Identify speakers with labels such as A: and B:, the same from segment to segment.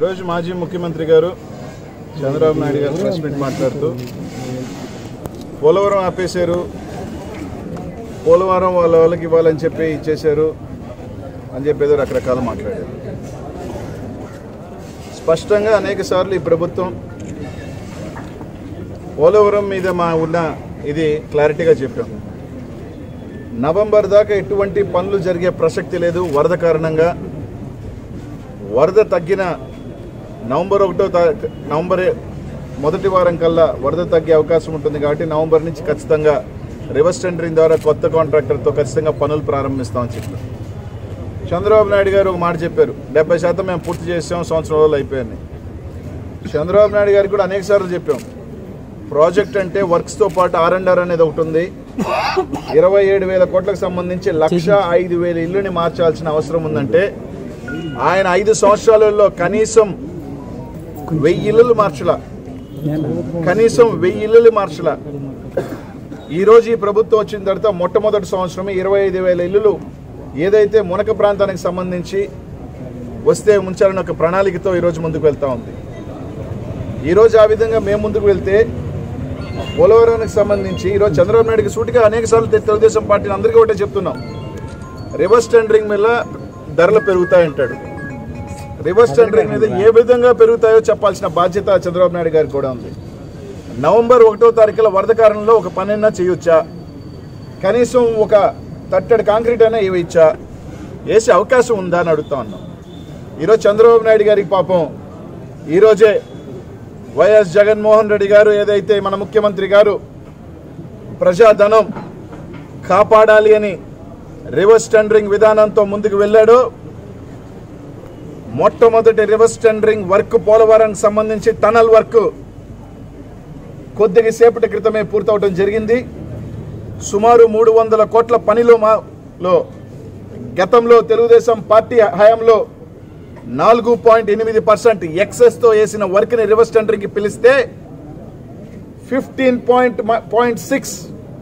A: ఈరోజు మాజీ ముఖ్యమంత్రి గారు చంద్రబాబు నాయుడు గారు ప్రెస్ మీట్ మాట్లాడుతూ పోలవరం ఆపేశారు పోలవరం వాళ్ళ వాళ్ళకి ఇవ్వాలని చెప్పి ఇచ్చేశారు అని చెప్పి ఏదో రకరకాలు మాట్లాడారు స్పష్టంగా అనేక సార్లు ఈ ప్రభుత్వం పోలవరం మీద మా ఉన్న ఇది క్లారిటీగా చెప్పాం నవంబర్ దాకా ఎటువంటి పనులు జరిగే ప్రసక్తి లేదు వరద కారణంగా వరద తగ్గిన నవంబర్ ఒకటో తా- నవంబర్ మొదటి వారం కల్లా వరద తగ్గే అవకాశం ఉంటుంది కాబట్టి నవంబర్ నుంచి ఖచ్చితంగా రివర్స్ టెండరింగ్ ద్వారా కొత్త కాంట్రాక్టర్తో ఖచ్చితంగా పనులు ప్రారంభిస్తామని చెప్పారు చంద్రబాబు నాయుడు గారు ఒక మాట చెప్పారు డెబ్బై శాతం మేము పూర్తి చేసాం సంవత్సరం రోజులు అయిపోయాయని చంద్రబాబు నాయుడు గారికి కూడా అనేక సార్లు చెప్పాం ప్రాజెక్ట్ అంటే వర్క్స్తో పాటు ఆర్ అండ్ ఆర్ అనేది ఒకటి ఉంది ఇరవై ఏడు వేల కోట్లకు సంబంధించి లక్ష ఐదు వేల ఇల్లుని మార్చాల్సిన అవసరం ఉందంటే ఆయన ఐదు సంవత్సరాలలో కనీసం వెయ్యి ఇల్లులు మార్చలా కనీసం వెయ్యి ఇల్లులు మార్చలా ఈరోజు ఈ ప్రభుత్వం వచ్చిన తర్వాత మొట్టమొదటి సంవత్సరం ఇరవై ఐదు వేల ఇల్లులు ఏదైతే మునక ప్రాంతానికి సంబంధించి వస్తే ఉంచాలని ఒక ప్రణాళికతో ఈరోజు ముందుకు వెళ్తా ఉంది ఈరోజు ఆ విధంగా మేము ముందుకు వెళ్తే పోలవరానికి సంబంధించి ఈరోజు చంద్రబాబు నాయుడుకి సూటిగా అనేక సార్లు తెలుగుదేశం పార్టీని అందరికీ ఒకటే చెప్తున్నాం రివర్స్ టెండరింగ్ మీద ధరలు పెరుగుతాయంటాడు రివర్స్ టెండరింగ్ మీద ఏ విధంగా పెరుగుతాయో చెప్పాల్సిన బాధ్యత చంద్రబాబు నాయుడు గారికి కూడా ఉంది నవంబర్ ఒకటో తారీఖుల వరద కారణంలో ఒక పనైనా చేయొచ్చా కనీసం ఒక తట్టడి కాంక్రీట్ అయినా వేయచ్చా వేసే అవకాశం ఉందా అని అడుగుతా ఉన్నాం ఈరోజు చంద్రబాబు నాయుడు గారికి పాపం ఈరోజే వైఎస్ జగన్మోహన్ రెడ్డి గారు ఏదైతే మన ముఖ్యమంత్రి గారు ప్రజాధనం కాపాడాలి అని రివర్స్ టెండరింగ్ విధానంతో ముందుకు వెళ్ళాడో మొట్టమొదటి రివర్స్ టెండరింగ్ వర్క్ పోలవరానికి సంబంధించి టనల్ వర్క్ కొద్దిగా సేపటి క్రితమే పూర్తవడం జరిగింది సుమారు మూడు వందల కోట్ల పనిలో మా లో గతంలో తెలుగుదేశం పార్టీ హయాంలో నాలుగు పాయింట్ ఎనిమిది పర్సెంట్ ఎక్సెస్తో వేసిన వర్క్ని రివర్స్ టెండరింగ్కి పిలిస్తే ఫిఫ్టీన్ పాయింట్ పాయింట్ సిక్స్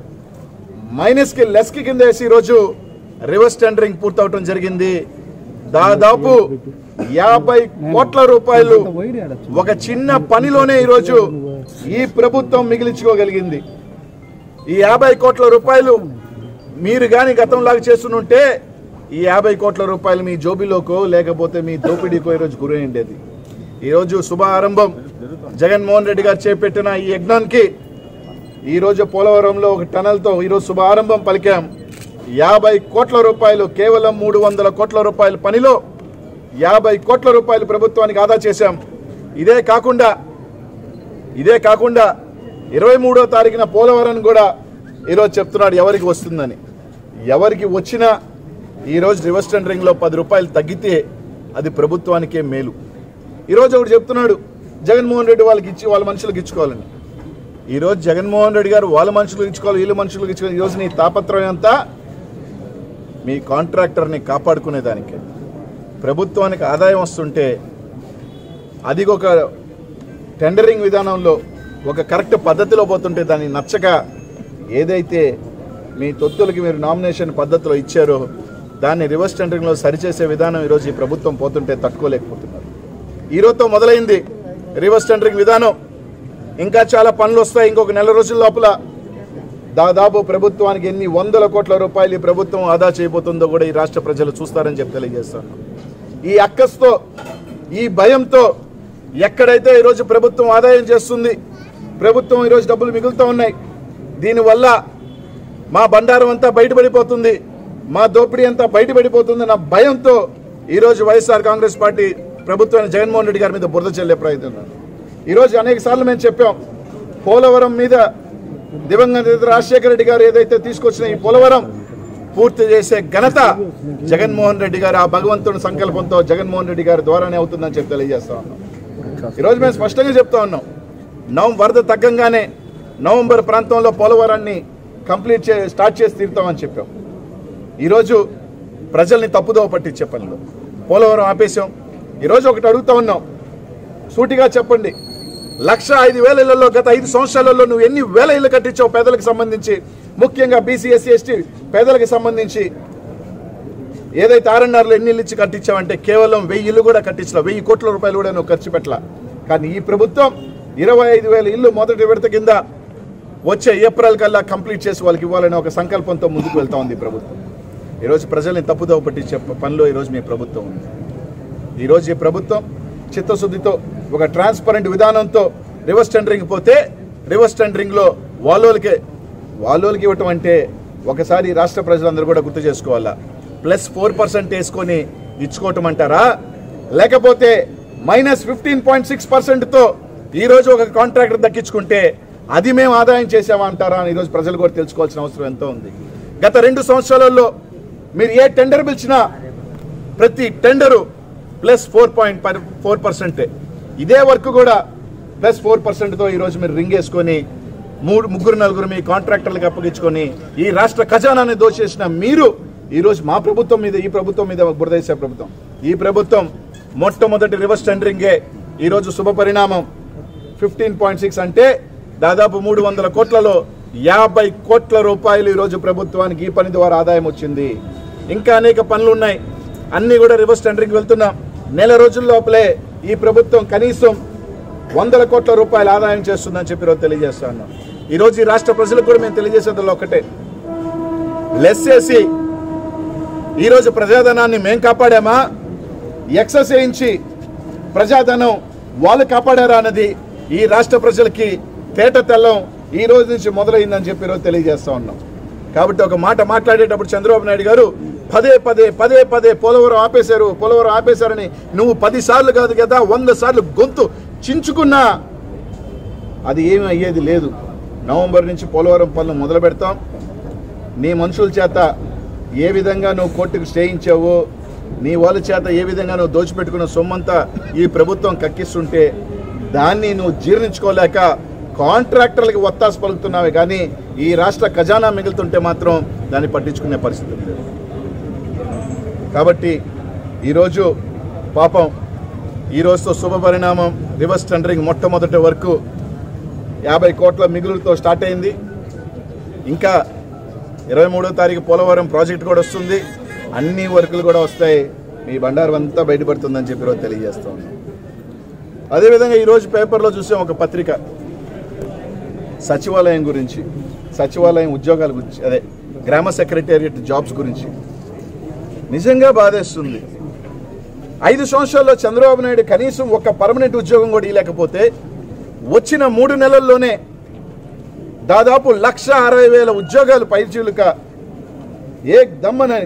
A: మైనస్కి లెస్కి కింద వేసి ఈరోజు రివర్స్ టెండరింగ్ పూర్తవటం జరిగింది దాదాపు యాభై కోట్ల రూపాయలు ఒక చిన్న పనిలోనే ఈరోజు ఈ ప్రభుత్వం మిగిలించుకోగలిగింది ఈ యాభై కోట్ల రూపాయలు మీరు కానీ గతంలాగా చేస్తుంటే ఈ యాభై కోట్ల రూపాయలు మీ జోబిలోకో లేకపోతే మీ దోపిడీకో ఈరోజు గురి ఉండేది ఈరోజు శుభ ఆరంభం జగన్మోహన్ రెడ్డి గారు చేపట్టిన ఈ యజ్ఞానికి ఈరోజు పోలవరంలో ఒక టనల్తో ఈరోజు శుభ ఆరంభం పలికాం యాభై కోట్ల రూపాయలు కేవలం మూడు వందల కోట్ల రూపాయల పనిలో యాభై కోట్ల రూపాయలు ప్రభుత్వానికి ఆదా చేశాం ఇదే కాకుండా ఇదే కాకుండా ఇరవై మూడో తారీఖున పోలవరం కూడా ఈరోజు చెప్తున్నాడు ఎవరికి వస్తుందని ఎవరికి వచ్చినా ఈరోజు రివర్స్ టెండరింగ్లో పది రూపాయలు తగ్గితే అది ప్రభుత్వానికే మేలు ఈరోజు ఒకటి చెప్తున్నాడు జగన్మోహన్ రెడ్డి వాళ్ళకి ఇచ్చి వాళ్ళ మనుషులకు ఇచ్చుకోవాలని ఈరోజు జగన్మోహన్ రెడ్డి గారు వాళ్ళ మనుషులకు ఇచ్చుకోవాలి వీళ్ళ మనుషులకు ఇచ్చుకోవాలి ఈరోజు నీ తాపత్రయం అంతా మీ కాంట్రాక్టర్ని కాపాడుకునేదానికి ప్రభుత్వానికి ఆదాయం వస్తుంటే అది ఒక టెండరింగ్ విధానంలో ఒక కరెక్ట్ పద్ధతిలో పోతుంటే దాన్ని నచ్చక ఏదైతే మీ తొత్తులకి మీరు నామినేషన్ పద్ధతిలో ఇచ్చారో దాన్ని రివర్స్ టెండరింగ్లో సరిచేసే విధానం ఈరోజు ఈ ప్రభుత్వం పోతుంటే తట్టుకోలేకపోతున్నారు ఈరోజుతో మొదలైంది రివర్స్ టెండరింగ్ విధానం ఇంకా చాలా పనులు వస్తాయి ఇంకొక నెల రోజుల లోపల దాదాపు ప్రభుత్వానికి ఎన్ని వందల కోట్ల రూపాయలు ఈ ప్రభుత్వం ఆదా చేయబోతుందో కూడా ఈ రాష్ట్ర ప్రజలు చూస్తారని చెప్పి తెలియజేస్తాను ఈ అక్కస్తో ఈ భయంతో ఎక్కడైతే ఈరోజు ప్రభుత్వం ఆదాయం చేస్తుంది ప్రభుత్వం ఈరోజు డబ్బులు మిగులుతూ ఉన్నాయి దీనివల్ల మా బండారం అంతా బయటపడిపోతుంది మా దోపిడీ అంతా బయటపడిపోతుంది నా భయంతో ఈరోజు వైఎస్ఆర్ కాంగ్రెస్ పార్టీ ప్రభుత్వాన్ని జగన్మోహన్ రెడ్డి గారి మీద బురద చెల్లే ప్రయత్నం ఈరోజు అనేక సార్లు మేము చెప్పాం పోలవరం మీద దివంగత నేత రాజశేఖర రెడ్డి గారు ఏదైతే తీసుకొచ్చిన ఈ పోలవరం పూర్తి చేసే ఘనత జగన్మోహన్ రెడ్డి గారు ఆ భగవంతుని సంకల్పంతో జగన్మోహన్ రెడ్డి గారి ద్వారానే అవుతుందని చెప్పి తెలియజేస్తా ఉన్నాం ఈరోజు మేము స్పష్టంగా చెప్తా ఉన్నాం నవం వరద తగ్గంగానే నవంబర్ ప్రాంతంలో పోలవరాన్ని కంప్లీట్ చే స్టార్ట్ చేసి తీరుతామని చెప్పాం ఈరోజు ప్రజల్ని తప్పుదోవ పట్టించే పనిలో పోలవరం ఆపేశాం ఈరోజు ఒకటి అడుగుతా ఉన్నాం సూటిగా చెప్పండి లక్ష ఐదు వేల ఇళ్లలో గత ఐదు సంవత్సరాలలో నువ్వు ఎన్ని వేల ఇళ్ళు కట్టించావు పేదలకు సంబంధించి ముఖ్యంగా బీసీ ఎస్సీ ఎస్టీ పేదలకు సంబంధించి ఏదైతే ఆర్ఎన్ఆర్లో ఎన్ని ఇల్లు ఇచ్చి కట్టించామంటే కేవలం వెయ్యి ఇల్లు కూడా కట్టించలా వెయ్యి కోట్ల రూపాయలు కూడా నువ్వు ఖర్చు పెట్టలా కానీ ఈ ప్రభుత్వం ఇరవై ఐదు వేల ఇల్లు మొదటి విడత కింద వచ్చే ఏప్రిల్ కల్లా కంప్లీట్ చేసి వాళ్ళకి ఇవ్వాలనే ఒక సంకల్పంతో ముందుకు వెళ్తా ఉంది ఈ ప్రభుత్వం ఈరోజు ప్రజల్ని తప్పుదోవ పట్టించే పనిలో ఈరోజు మీ ప్రభుత్వం ఉంది ఈరోజు ఈ ప్రభుత్వం చిత్తశుద్ధితో ఒక ట్రాన్స్పరెంట్ విధానంతో రివర్స్ టెండరింగ్ పోతే రివర్స్ టెండరింగ్లో వాళ్ళోళ్ళకే వాళ్ళోళ్ళకి ఇవ్వటం అంటే ఒకసారి రాష్ట్ర ప్రజలందరూ కూడా గుర్తు చేసుకోవాలా ప్లస్ ఫోర్ పర్సెంట్ వేసుకొని ఇచ్చుకోవటం అంటారా లేకపోతే మైనస్ ఫిఫ్టీన్ పాయింట్ సిక్స్ పర్సెంట్తో ఈరోజు ఒక కాంట్రాక్టర్ దక్కించుకుంటే అది మేము ఆదాయం చేసామా అంటారా అని ఈరోజు ప్రజలు కూడా తెలుసుకోవాల్సిన అవసరం ఎంతో ఉంది గత రెండు సంవత్సరాలలో మీరు ఏ టెండర్ పిలిచినా ప్రతి tender plus four point four పర్సెంటే ఇదే వర్క్ కూడా ప్లస్ ఫోర్ పర్సెంట్తో ఈరోజు మీరు రింగ్ వేసుకొని మూడు ముగ్గురు నలుగురు మీ కాంట్రాక్టర్లకు అప్పగించుకొని ఈ రాష్ట్ర ఖజానాన్ని దోచేసిన మీరు ఈరోజు మా ప్రభుత్వం మీద ఈ ప్రభుత్వం మీద బురదేశ ప్రభుత్వం ఈ ప్రభుత్వం మొట్టమొదటి రివర్స్ టెండరింగే ఈరోజు శుభ పరిణామం ఫిఫ్టీన్ పాయింట్ సిక్స్ అంటే దాదాపు మూడు వందల కోట్లలో యాభై కోట్ల రూపాయలు ఈరోజు ప్రభుత్వానికి ఈ పని ద్వారా ఆదాయం వచ్చింది ఇంకా అనేక పనులు ఉన్నాయి అన్నీ కూడా రివర్స్ టెండరింగ్ వెళ్తున్నాం నెల రోజుల లోపలే ఈ ప్రభుత్వం కనీసం వందల కోట్ల రూపాయలు ఆదాయం చేస్తుందని చెప్పి ఈరోజు తెలియజేస్తాను ఈరోజు ఈ రాష్ట్ర ప్రజలకు కూడా మేము తెలియజేసేది ఒకటే లెస్ చేసి ఈరోజు ప్రజాధనాన్ని మేము కాపాడామా ఎక్సెస్ వేయించి ప్రజాధనం వాళ్ళు కాపాడారా అన్నది ఈ రాష్ట్ర ప్రజలకి తేట తెల్లం ఈ రోజు నుంచి మొదలైందని చెప్పి ఈరోజు తెలియజేస్తా ఉన్నాం కాబట్టి ఒక మాట మాట్లాడేటప్పుడు చంద్రబాబు నాయుడు గారు పదే పదే పదే పదే పోలవరం ఆపేశారు పోలవరం ఆపేశారని నువ్వు పది సార్లు కాదు కదా వంద సార్లు గొంతు చించుకున్నా అది ఏమీ అయ్యేది లేదు నవంబర్ నుంచి పోలవరం పనులు మొదలు పెడతాం నీ మనుషుల చేత ఏ విధంగా నువ్వు కోర్టుకు స్టేయించావో నీ వాళ్ళ చేత ఏ విధంగా నువ్వు దోచిపెట్టుకున్న సొమ్మంతా ఈ ప్రభుత్వం కక్కిస్తుంటే దాన్ని నువ్వు జీర్ణించుకోలేక కాంట్రాక్టర్లకి ఒత్తాసు పలుకుతున్నావే కానీ ఈ రాష్ట్ర ఖజానా మిగులుతుంటే మాత్రం దాన్ని పట్టించుకునే పరిస్థితి లేదు కాబట్టి ఈరోజు పాపం ఈ రోజుతో శుభ పరిణామం రివర్స్ టెండరింగ్ మొట్టమొదటి వరకు యాభై కోట్ల మిగులుతో స్టార్ట్ అయింది ఇంకా ఇరవై మూడో తారీఖు పోలవరం ప్రాజెక్ట్ కూడా వస్తుంది అన్ని వర్కులు కూడా వస్తాయి మీ బండారం అంతా బయటపడుతుందని చెప్పి ఈరోజు తెలియజేస్తా ఉన్నాం అదేవిధంగా ఈరోజు పేపర్లో చూసాం ఒక పత్రిక సచివాలయం గురించి సచివాలయం ఉద్యోగాల గురించి అదే గ్రామ సెక్రటేరియట్ జాబ్స్ గురించి నిజంగా బాధేస్తుంది ఐదు సంవత్సరాల్లో చంద్రబాబు నాయుడు కనీసం ఒక పర్మనెంట్ ఉద్యోగం కూడా ఇవ్వలేకపోతే వచ్చిన మూడు నెలల్లోనే దాదాపు లక్ష అరవై వేల ఉద్యోగాలు పైచీలుక ఏ దమ్మనని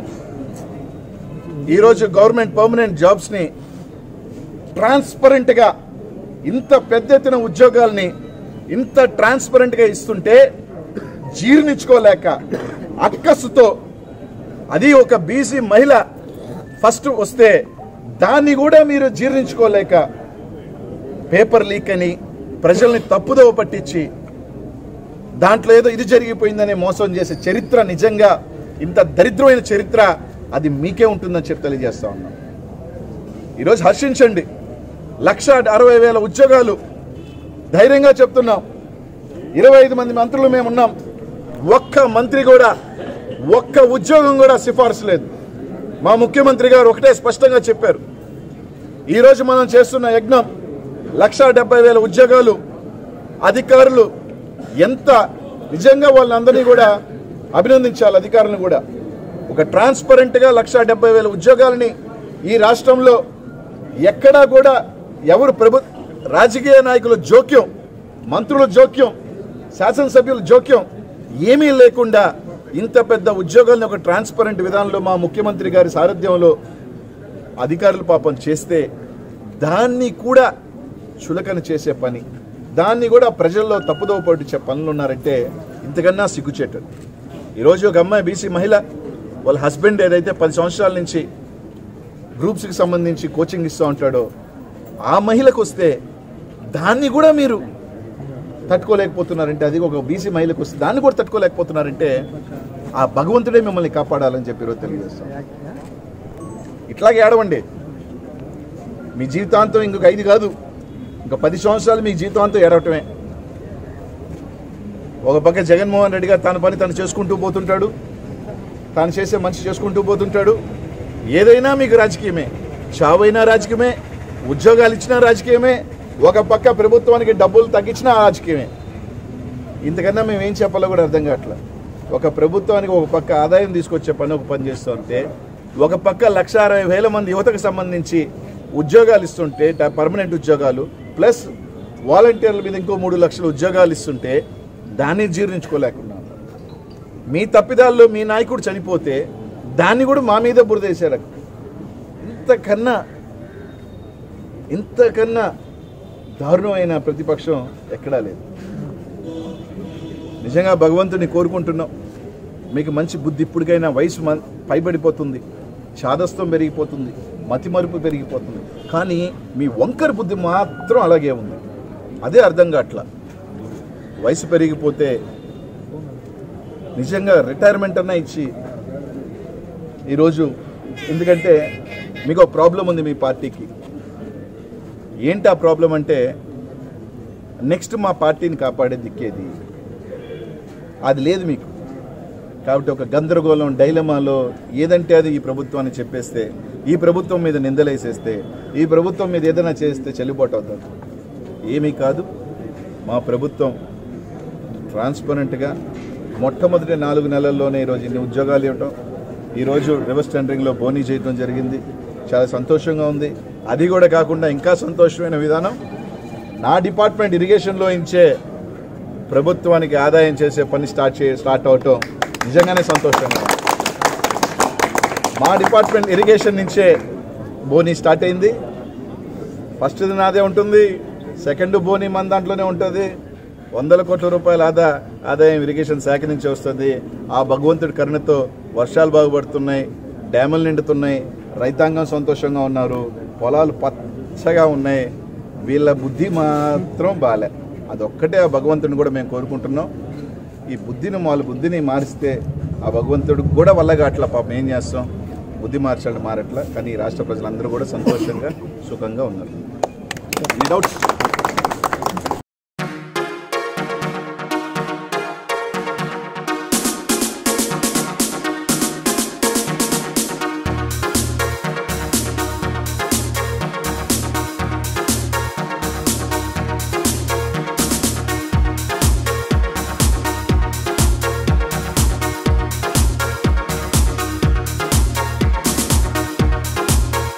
A: ఈరోజు గవర్నమెంట్ పర్మనెంట్ జాబ్స్ని ట్రాన్స్పరెంట్గా ఇంత పెద్ద ఎత్తున ఉద్యోగాల్ని ఇంత ట్రాన్స్పరెంట్గా ఇస్తుంటే జీర్ణించుకోలేక అక్కసుతో అది ఒక బీసీ మహిళ ఫస్ట్ వస్తే దాన్ని కూడా మీరు జీర్ణించుకోలేక పేపర్ లీక్ అని ప్రజల్ని తప్పుదోవ పట్టించి దాంట్లో ఏదో ఇది జరిగిపోయిందని మోసం చేసే చరిత్ర నిజంగా ఇంత దరిద్రమైన చరిత్ర అది మీకే ఉంటుందని చెప్పి తెలియజేస్తా ఉన్నాం ఈరోజు హర్షించండి లక్ష అరవై వేల ఉద్యోగాలు ధైర్యంగా చెప్తున్నాం ఇరవై ఐదు మంది మంత్రులు మేము ఉన్నాం ఒక్క మంత్రి కూడా ఒక్క ఉద్యోగం కూడా సిఫార్సు లేదు మా ముఖ్యమంత్రి గారు ఒకటే స్పష్టంగా చెప్పారు ఈరోజు మనం చేస్తున్న యజ్ఞం లక్ష డెబ్బై వేల ఉద్యోగాలు అధికారులు ఎంత నిజంగా వాళ్ళందరినీ కూడా అభినందించాలి అధికారులను కూడా ఒక ట్రాన్స్పరెంట్గా లక్ష డెబ్బై వేల ఉద్యోగాలని ఈ రాష్ట్రంలో ఎక్కడా కూడా ఎవరు ప్రభు రాజకీయ నాయకుల జోక్యం మంత్రుల జోక్యం శాసనసభ్యుల జోక్యం ఏమీ లేకుండా ఇంత పెద్ద ఉద్యోగాలను ఒక ట్రాన్స్పరెంట్ విధానంలో మా ముఖ్యమంత్రి గారి సారథ్యంలో అధికారులు పాపం చేస్తే దాన్ని కూడా చులకన చేసే పని దాన్ని కూడా ప్రజల్లో తప్పుదోవ పట్టించే పనులు ఉన్నారంటే ఇంతకన్నా సిగ్గుచేటు ఈరోజు ఒక అమ్మాయి బీసీ మహిళ వాళ్ళ హస్బెండ్ ఏదైతే పది సంవత్సరాల నుంచి గ్రూప్స్కి సంబంధించి కోచింగ్ ఇస్తూ ఉంటాడో ఆ మహిళకు వస్తే దాన్ని కూడా మీరు తట్టుకోలేకపోతున్నారంటే అది ఒక బీసీ మహిళకు వస్తే దాన్ని కూడా తట్టుకోలేకపోతున్నారంటే ఆ భగవంతుడే మిమ్మల్ని కాపాడాలని చెప్పి ఈరోజు తెలియజేస్తాం ఇట్లాగే ఏడవండి మీ జీవితాంతం ఇంకొక ఐదు కాదు ఇంకా పది సంవత్సరాలు మీ జీవితాంతం ఏడవటమే ఒక పక్క జగన్మోహన్ రెడ్డి గారు తన పని తను చేసుకుంటూ పోతుంటాడు తాను చేసే మంచి చేసుకుంటూ పోతుంటాడు ఏదైనా మీకు రాజకీయమే చావైనా రాజకీయమే ఉద్యోగాలు ఇచ్చినా రాజకీయమే ఒక పక్క ప్రభుత్వానికి డబ్బులు తగ్గించినా రాజకీయమే ఇంతకన్నా మేము ఏం చెప్పాలో కూడా అర్థం కావట్లేదు ఒక ప్రభుత్వానికి ఒక పక్క ఆదాయం తీసుకొచ్చే పని ఒక పని చేస్తూ ఉంటే ఒక పక్క లక్ష అరవై వేల మంది యువతకు సంబంధించి ఉద్యోగాలు ఇస్తుంటే ట- పర్మనెంట్ ఉద్యోగాలు ప్లస్ వాలంటీర్ల మీద ఇంకో మూడు లక్షల ఉద్యోగాలు ఇస్తుంటే దాన్ని జీర్ణించుకోలేకున్నాం మీ తప్పిదాల్లో మీ నాయకుడు చనిపోతే దాన్ని కూడా మా మీద బురదేశారు ఇంతకన్నా ఇంతకన్నా దారుణమైన ప్రతిపక్షం ఎక్కడా లేదు నిజంగా భగవంతుని కోరుకుంటున్నాం మీకు మంచి బుద్ధి ఇప్పటికైనా వయసు మ- పైబడిపోతుంది చాదస్తం పెరిగిపోతుంది మతిమరుపు పెరిగిపోతుంది కానీ మీ వంకర బుద్ధి మాత్రం అలాగే ఉంది అదే అర్థం కావట్లా వయసు పెరిగిపోతే నిజంగా రిటైర్మెంట్ అన్నా ఇచ్చి ఈరోజు ఎందుకంటే మీకు ఒక ప్రాబ్లం ఉంది మీ పార్టీకి ఏంటి ఆ ప్రాబ్లం అంటే నెక్స్ట్ మా పార్టీని కాపాడే దిక్కేది అది లేదు మీకు కాబట్టి ఒక గందరగోళం డైలమాలో ఏదంటే అది ఈ ప్రభుత్వాన్ని చెప్పేస్తే ఈ ప్రభుత్వం మీద నిందలేసేస్తే ఈ ప్రభుత్వం మీద ఏదైనా చేస్తే చెల్లుబాటు అవుతుంది ఏమీ కాదు మా ప్రభుత్వం ట్రాన్స్పరెంట్గా మొట్టమొదటి నాలుగు నెలల్లోనే ఈరోజు ఇన్ని ఉద్యోగాలు ఇవ్వటం ఈరోజు రివర్స్ టెండరింగ్లో బోనీ చేయడం జరిగింది చాలా సంతోషంగా ఉంది అది కూడా కాకుండా ఇంకా సంతోషమైన విధానం నా డిపార్ట్మెంట్ ఇరిగేషన్లో ఇచ్చే ప్రభుత్వానికి ఆదాయం చేసే పని స్టార్ట్ చే స్టార్ట్ అవటం నిజంగానే సంతోషంగా ఉంది మా డిపార్ట్మెంట్ ఇరిగేషన్ నుంచే బోనీ స్టార్ట్ అయింది ఫస్ట్ నాదే ఉంటుంది సెకండ్ బోనీ మన దాంట్లోనే ఉంటుంది వందల కోట్ల రూపాయల ఆదా ఆదాయం ఇరిగేషన్ శాఖ నుంచి వస్తుంది ఆ భగవంతుడి కరుణతో వర్షాలు బాగుపడుతున్నాయి డ్యాములు నిండుతున్నాయి రైతాంగం సంతోషంగా ఉన్నారు పొలాలు పచ్చగా ఉన్నాయి వీళ్ళ బుద్ధి మాత్రం బాలే అదొక్కటే ఆ భగవంతుడిని కూడా మేము కోరుకుంటున్నాం ఈ బుద్ధిని వాళ్ళ బుద్ధిని మారిస్తే ఆ భగవంతుడికి కూడా వల్లగా అట్లా పాపం ఏం చేస్తాం బుద్ధి మార్చాలి మారట్లా కానీ ఈ రాష్ట్ర ప్రజలందరూ కూడా సంతోషంగా సుఖంగా ఉన్నారు డౌట్స్